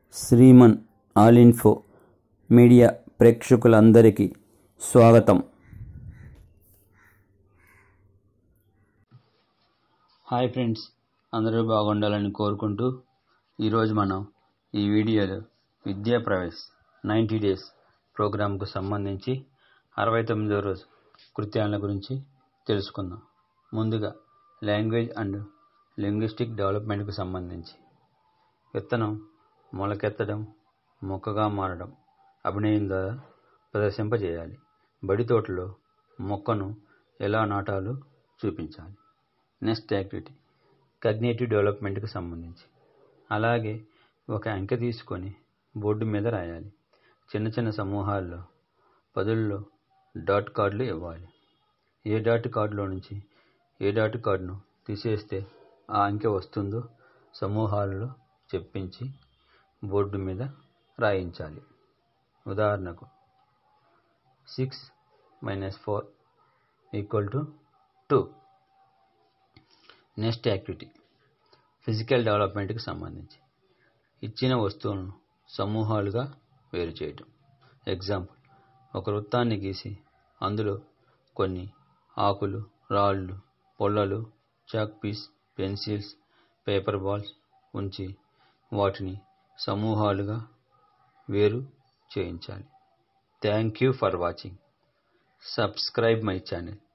శ్రీమన్ all info media ప్రేక్షకులందరికీ స్వాగతం హాయ్ ఫ్రెండ్స్ అందరూ బాగుండాలని కోరుకుంటూ ఈరోజు మనం ఈ వీడియోలో విద్యా ప్రవేశ్ నైంటీ డేస్ ప్రోగ్రాంకు సంబంధించి అరవై తొమ్మిదో రోజు కృత్యాల గురించి తెలుసుకుందాం ముందుగా లాంగ్వేజ్ అండ్ లింగ్విస్టిక్ డెవలప్మెంట్కు సంబంధించి విత్తనం మొలకెత్తడం మొక్కగా మారడం అభినయం ద్వారా ప్రదర్శింపజేయాలి బడి తోటలో మొక్కను ఎలా నాటాలో చూపించాలి నెక్స్ట్ యాక్టివిటీ కగ్నేటివ్ డెవలప్మెంట్కి సంబంధించి అలాగే ఒక అంకె తీసుకొని బోర్డు మీద రాయాలి చిన్న చిన్న సమూహాల్లో పదుల్లో డాట్ కార్డులు ఇవ్వాలి ఏ డాట్ కార్డులో నుంచి ఏ డాట్ కార్డును తీసేస్తే ఆ అంకె వస్తుందో సమూహాలలో చెప్పించి బోర్డు మీద రాయించాలి ఉదాహరణకు six minus four equal to two next activity physical డెవలప్మెంట్కి సంబంధించి ఇచ్చిన వస్తువులను సమూహాలుగా వేరు చేయటం ఎగ్జాంపుల్ ఒక వృత్తాన్ని గీసి అందులో కొన్ని ఆకులు రాళ్ళు పొల్లలు chalk piece pencils paper balls ఉంచి వాటిని సమూహాలుగా వేరు చేయించాలి thank you for watching subscribe my channel